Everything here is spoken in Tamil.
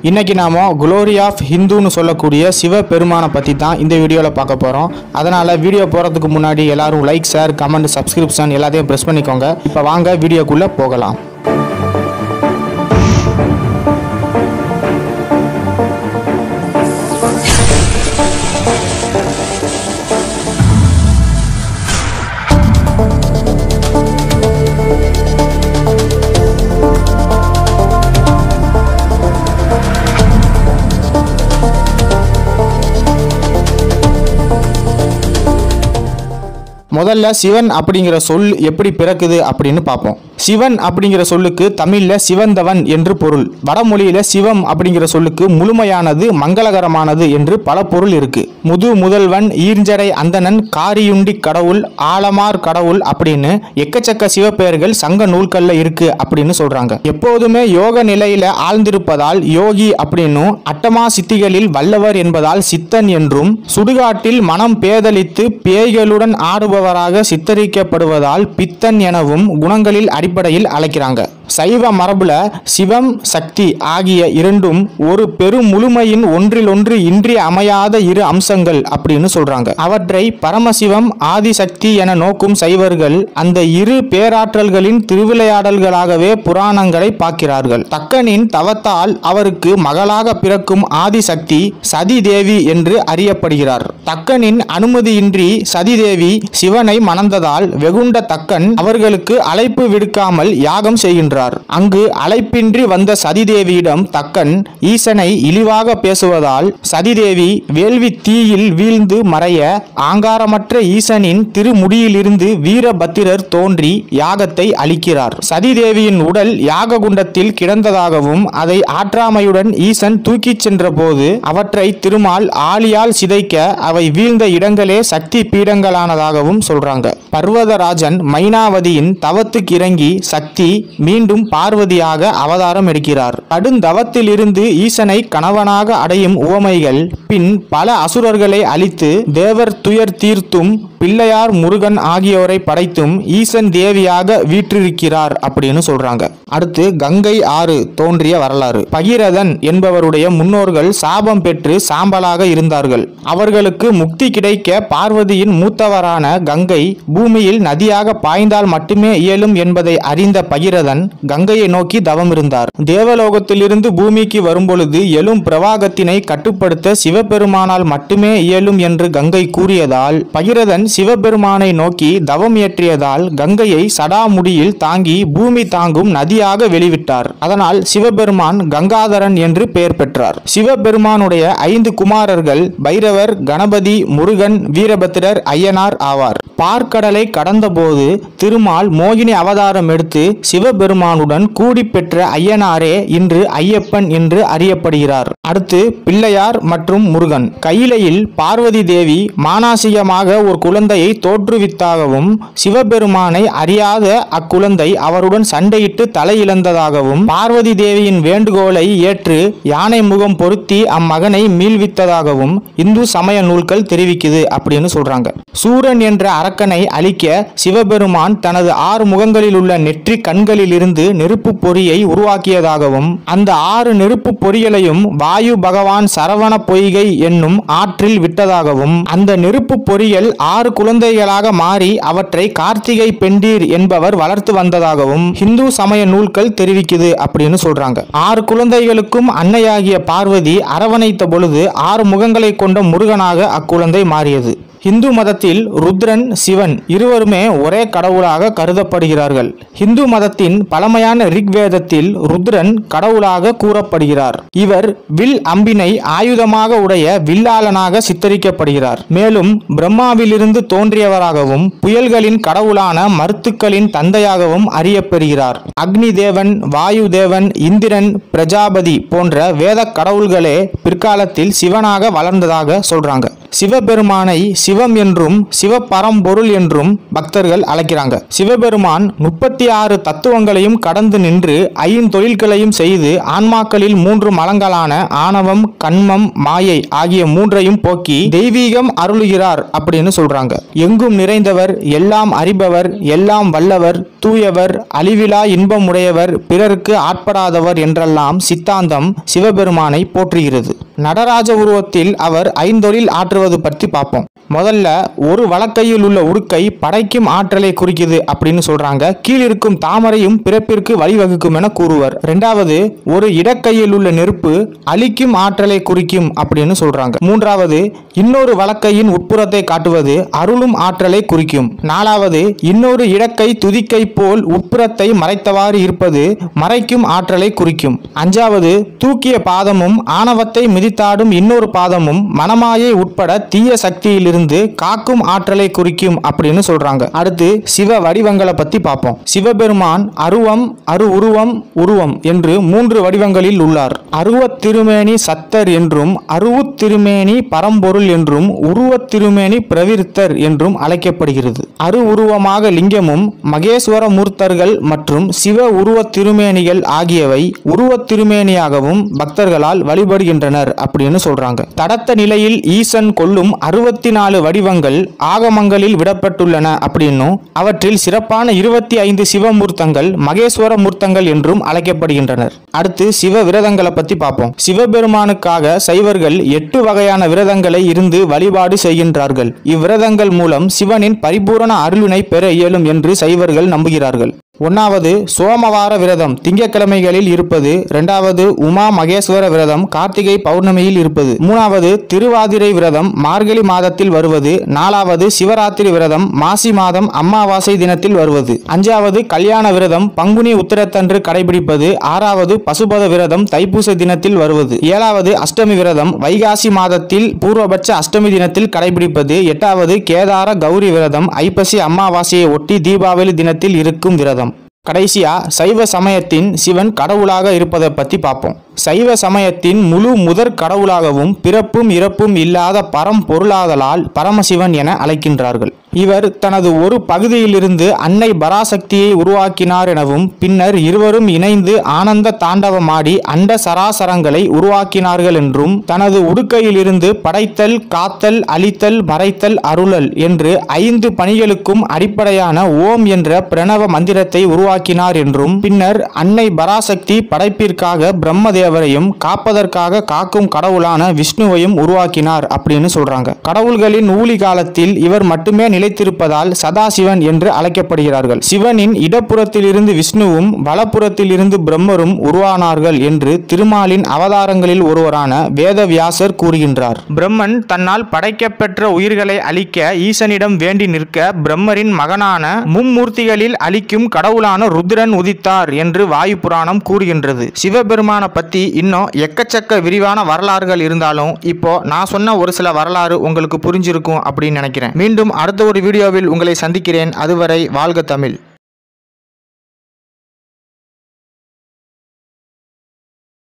இன்னைக்கு நாம குளோரி ஆஃப் ஹிந்துன்னு சொல்லக்கூடிய சிவபெருமானை பற்றி தான் இந்த வீடியோவில் பார்க்க போகிறோம் அதனால் வீடியோ போகிறதுக்கு முன்னாடி எல்லாரும் லைக் ஷேர் கமெண்ட் சப்ஸ்கிரிப்ஷன் எல்லாத்தையும் ப்ரெஸ் பண்ணிக்கோங்க இப்போ வாங்க வீடியோக்குள்ளே போகலாம் முதல்ல சிவன் அப்படிங்கிற சொல் எப்படி பிறக்குது அப்படின்னு பார்ப்போம் சிவன் அப்படிங்கிற சொல்லுக்கு தமிழ்ல சிவந்தவன் என்று பொருள் வடமொழியில சிவம் அப்படிங்கிற சொல்லுக்கு முழுமையானது மங்களகரமானது என்று பல பொருள் இருக்கு முது முதல்வன் ஈர்ஞ்சடை அந்தணன் காரியுண்டி கடவுள் ஆலமார் கடவுள் அப்படின்னு எக்கச்சக்க சிவப்பெயர்கள் சங்க நூல்கள்ல இருக்கு அப்படின்னு சொல்றாங்க எப்போதுமே யோக நிலையில ஆழ்ந்திருப்பதால் யோகி அப்படின்னும் அட்டமா சித்திகளில் வல்லவர் என்பதால் சித்தன் என்றும் சுடுகாட்டில் மனம் பேதலித்து பேய்களுடன் ஆடுபவராக சித்தரிக்கப்படுவதால் பித்தன் எனவும் குணங்களில் அடிப்படையில் அழைக்கிறாங்க சைவ மரபுல சிவம் சக்தி ஆகிய இரண்டும் ஒரு பெரும் முழுமையின் ஒன்றிலொன்று இன்றி அமையாத இரு அம்சங்கள் அப்படின்னு சொல்றாங்க அவற்றை பரமசிவம் ஆதிசக்தி என நோக்கும் சைவர்கள் அந்த இரு பேராற்றல்களின் திருவிளையாடல்களாகவே புராணங்களை பார்க்கிறார்கள் தக்கனின் தவத்தால் அவருக்கு மகளாக பிறக்கும் ஆதிசக்தி சதி தேவி என்று அறியப்படுகிறார் தக்கனின் அனுமதியின்றி சதிதேவி சிவனை மணந்ததால் வெகுண்ட தக்கன் அவர்களுக்கு அழைப்பு விடுக்காமல் யாகம் செய்கின்றார் அங்கு அழைப்பின்றி வந்த சதிதேவியிடம் தக்கன் ஈசனை இழிவாக பேசுவதால் சதிதேவி வேள்வி தீயில் வீழ்ந்து மறைய ஆங்காரமற்ற ஈசனின் திருமுடியிலிருந்து வீரபத்திரர் தோன்றி யாகத்தை அளிக்கிறார் சதிதேவியின் உடல் யாக குண்டத்தில் கிடந்ததாகவும் அதை ஆற்றாமையுடன் ஈசன் தூக்கிச் சென்றபோது அவற்றை திருமால் ஆலியால் சிதைக்க அவை வீழ்ந்த இடங்களே சக்தி பீடங்களானதாகவும் சொல்றாங்க பர்வதராஜன் மைனாவதியின் தவத்துக்கு இறங்கி சக்தி மீண்டும் பார்வதியாக அவதாரம் எடுக்கிறார் கடுந்தவத்திலிருந்து ஈசனை கணவனாக அடையும் உவமைகள் பின் பல அசுரர்களை அழித்து தேவர் துயர் தீர்த்தும் பிள்ளையார் முருகன் ஆகியோரை படைத்தும் ஈசன் தேவியாக வீற்றிருக்கிறார் அப்படின்னு சொல்றாங்க அடுத்து கங்கை ஆறு தோன்றிய வரலாறு பகீரதன் என்பவருடைய முன்னோர்கள் சாபம் பெற்று சாம்பலாக இருந்தார்கள் அவர்களுக்கு முக்தி கிடைக்க பார்வதியின் மூத்தவரான கங்கை பூமியில் நதியாக பாய்ந்தால் மட்டுமே இயலும் என்பதை அறிந்த பகீரதன் கங்கையை நோக்கி தவம் இருந்தார் தேவலோகத்திலிருந்து பூமிக்கு வரும்பொழுது எழும் பிரவாகத்தினை கட்டுப்படுத்த சிவபெருமானால் மட்டுமே இயலும் என்று கங்கை கூறியதால் பகிரதன் சிவபெருமானை நோக்கி தவம் இயற்றியதால் கங்கையை சடாமுடியில் தாங்கி பூமி தாங்கும் நதியாக வெளிவிட்டார் அதனால் சிவபெருமான் கங்காதரன் என்று பெயர் பெற்றார் சிவபெருமானுடைய ஐந்து குமாரர்கள் பைரவர் கணபதி முருகன் வீரபத்திரர் ஐயனார் ஆவார் பார்க்கடலை கடந்தபோது திருமால் மோகினி அவதாரம் எடுத்து சிவபெருமானுடன் கூடி பெற்ற ஐயனாரே இன்று ஐயப்பன் என்று அறியப்படுகிறார் அடுத்து பிள்ளையார் மற்றும் முருகன் கையிலையில் பார்வதி தேவி மானாசிகமாக ஒரு குழந்தையை தோற்றுவித்தாகவும் சிவபெருமானை அறியாத அக்குழந்தை அவருடன் சண்டையிட்டு தலையிழந்ததாகவும் பார்வதி தேவியின் வேண்டுகோளை ஏற்று யானை முகம் பொருத்தி அம்மகனை மீள்வித்ததாகவும் இந்து சமய நூல்கள் தெரிவிக்குது அப்படின்னு சொல்றாங்க சூரன் என்ற அரக்கனை அழிக்க சிவபெருமான் தனது ஆறு முகங்களில் உள்ள நெற்றி கண்களில் இருந்து நெருப்பு பொறியை உருவாக்கியதாகவும் அந்த ஆறு நெருப்பு பொறிகளையும் வாயு பகவான் சரவண பொய்கை என்னும் ஆற்றில் விட்டதாகவும் அந்த நெருப்பு பொறிகள் ஆறு குழந்தைகளாக மாறி அவற்றை கார்த்திகை பெண்டீர் என்பவர் வளர்த்து வந்ததாகவும் இந்து சமய நூல்கள் தெரிவிக்குது அப்படின்னு சொல்றாங்க ஆறு குழந்தைகளுக்கும் அன்னையாகிய பார்வதி அரவணைத்த பொழுது ஆறு முகங்களை கொண்ட முருகனாக அக்குழந்தை மாறியது இந்து மதத்தில் ருத்ரன் சிவன் இருவருமே ஒரே கடவுளாக கருதப்படுகிறார்கள் இந்து மதத்தின் பழமையான ரிக்வேதத்தில் ருத்ரன் கடவுளாக கூறப்படுகிறார் இவர் வில் அம்பினை ஆயுதமாக உடைய வில்லாளனாக சித்தரிக்கப்படுகிறார் மேலும் பிரம்மாவிலிருந்து தோன்றியவராகவும் புயல்களின் கடவுளான மருத்துக்களின் தந்தையாகவும் அறியப்பெறுகிறார் அக்னி தேவன் வாயு தேவன் இந்திரன் பிரஜாபதி போன்ற வேத கடவுள்களே பிற்காலத்தில் சிவனாக வளர்ந்ததாக சொல்றாங்க சிவபெருமானை சிவ சிவம் என்றும் சிவபரம்பொருள் என்றும் பக்தர்கள் அழைக்கிறாங்க சிவபெருமான் முப்பத்தி ஆறு தத்துவங்களையும் கடந்து நின்று ஐந்தொழில்களையும் செய்து ஆன்மாக்களில் மூன்று மலங்களான ஆணவம் கண்மம் மாயை ஆகிய மூன்றையும் போக்கி தெய்வீகம் அருளுகிறார் அப்படின்னு சொல்றாங்க எங்கும் நிறைந்தவர் எல்லாம் அறிபவர் எல்லாம் வல்லவர் தூயவர் அழிவிலா இன்பம் உடையவர் பிறருக்கு ஆட்படாதவர் என்றெல்லாம் சித்தாந்தம் சிவபெருமானை போற்றுகிறது நடராஜ உருவத்தில் அவர் ஐந்தொழில் ஆற்றுவது பற்றி பார்ப்போம் முதல்ல ஒரு வலக்கையில் உள்ள உடுக்கை படைக்கும் ஆற்றலை குறிக்குது அப்படின்னு சொல்றாங்க கீழிருக்கும் தாமரையும் பிறப்பிற்கு வழிவகுக்கும் என கூறுவர் ரெண்டாவது ஒரு இடக்கையில் உள்ள நெருப்பு அழிக்கும் ஆற்றலை குறிக்கும் அப்படின்னு சொல்றாங்க மூன்றாவது இன்னொரு வலக்கையின் உட்புறத்தை காட்டுவது அருளும் ஆற்றலை குறிக்கும் நாலாவது இன்னொரு இடக்கை துதிக்கை போல் உட்புறத்தை மறைத்தவாறு இருப்பது மறைக்கும் ஆற்றலை குறிக்கும் அஞ்சாவது தூக்கிய பாதமும் ஆணவத்தை மிதித்தாடும் இன்னொரு பாதமும் மனமாயை உட்பட தீய சக்தியிலிருந்து காக்கும் ஆற்றலை குறிக்கும் அப்படின்னு சொல்றாங்க அடுத்து சிவ வடிவங்களை பத்தி பார்ப்போம் சிவபெருமான் அருவம் அரு உருவம் உருவம் என்று மூன்று வடிவங்களில் உள்ளார் அருவத் திருமேனி சத்தர் என்றும் அருவுத் திருமேனி பரம்பொருள் என்றும் உருவத் திருமேனி பிரவிருத்தர் என்றும் அழைக்கப்படுகிறது அரு உருவமாக லிங்கமும் மகேஸ்வர மூர்த்தர்கள் மற்றும் சிவ உருவத் திருமேனிகள் ஆகியவை உருவத் திருமேனியாகவும் பக்தர்களால் வழிபடுகின்றனர் அப்படின்னு சொல்றாங்க தடத்த நிலையில் ஈசன் கொள்ளும் அறுபத்தி நாலு வடிவங்கள் ஆகமங்களில் விடப்பட்டுள்ளன அப்படின்னும் அவற்றில் சிறப்பான இருபத்தி ஐந்து சிவமூர்த்தங்கள் மகேஸ்வர மூர்த்தங்கள் என்றும் அழைக்கப்படுகின்றனர் அடுத்து சிவ விரதங்களை பத்தி பார்ப்போம் சிவபெருமானுக்காக சைவர்கள் எட்டு வகையான விரதங்களை இருந்து வழிபாடு செய்கின்றார்கள் இவ்விரதங்கள் மூலம் சிவனின் பரிபூரண அருளினை பெற இயலும் என்று சைவர்கள் நம்புகிறார்கள் ஒன்னாவது சோமவார விரதம் திங்கட்கிழமைகளில் இருப்பது இரண்டாவது உமா மகேஸ்வர விரதம் கார்த்திகை பௌர்ணமியில் இருப்பது மூணாவது திருவாதிரை விரதம் மார்கழி மாதத்தில் வருவது நாலாவது சிவராத்திரி விரதம் மாசி மாதம் அமாவாசை தினத்தில் வருவது அஞ்சாவது கல்யாண விரதம் பங்குனி உத்திரத்தன்று கடைபிடிப்பது ஆறாவது பசுபத விரதம் தைப்பூச தினத்தில் வருவது ஏழாவது அஷ்டமி விரதம் வைகாசி மாதத்தில் பூர்வபட்ச அஷ்டமி தினத்தில் கடைபிடிப்பது எட்டாவது கேதார கௌரி விரதம் ஐப்பசி அமாவாசையை ஒட்டி தீபாவளி தினத்தில் இருக்கும் விரதம் கடைசியா சைவ சமயத்தின் சிவன் கடவுளாக இருப்பதை பற்றி பார்ப்போம் சைவ சமயத்தின் முழு முதற் கடவுளாகவும் பிறப்பும் இறப்பும் இல்லாத பரம்பொருளாதலால் பரமசிவன் என அழைக்கின்றார்கள் இவர் தனது ஒரு பகுதியிலிருந்து அன்னை பராசக்தியை உருவாக்கினார் எனவும் பின்னர் இருவரும் இணைந்து ஆனந்த தாண்டவமாடி அண்ட சராசரங்களை உருவாக்கினார்கள் என்றும் தனது உடுக்கையிலிருந்து படைத்தல் காத்தல் அழித்தல் மறைத்தல் அருளல் என்று ஐந்து பணிகளுக்கும் அடிப்படையான ஓம் என்ற பிரணவ மந்திரத்தை உருவாக்கினார் என்றும் பின்னர் அன்னை பராசக்தி படைப்பிற்காக பிரம்மதேவரையும் காப்பதற்காக காக்கும் கடவுளான விஷ்ணுவையும் உருவாக்கினார் அப்படின்னு சொல்றாங்க கடவுள்களின் ஊழி காலத்தில் இவர் மட்டுமே நிலைத்திருப்பதால் சதாசிவன் என்று அழைக்கப்படுகிறார்கள் சிவனின் இடப்புறத்திலிருந்து விஷ்ணுவும் வலப்புறத்திலிருந்து பிரம்மரும் உருவானார்கள் என்று திருமாலின் அவதாரங்களில் ஒருவரான வேதவியாசர் கூறுகின்றார் பிரம்மன் தன்னால் படைக்கப்பெற்ற உயிர்களை அழிக்க ஈசனிடம் வேண்டி நிற்க பிரம்மரின் மகனான மும்மூர்த்திகளில் அழிக்கும் கடவுளான ருத்ரன் உதித்தார் என்று வாயு புராணம் கூறுகின்றது சிவபெருமான பத்தி இன்னும் எக்கச்சக்க விரிவான வரலாறுகள் இருந்தாலும் இப்போ நான் சொன்ன ஒரு சில வரலாறு உங்களுக்கு புரிஞ்சிருக்கும் அப்படின்னு நினைக்கிறேன் மீண்டும் அடுத்த ஒரு வீடியோவில் உங்களை சந்திக்கிறேன் அதுவரை வாழ்க தமிழ்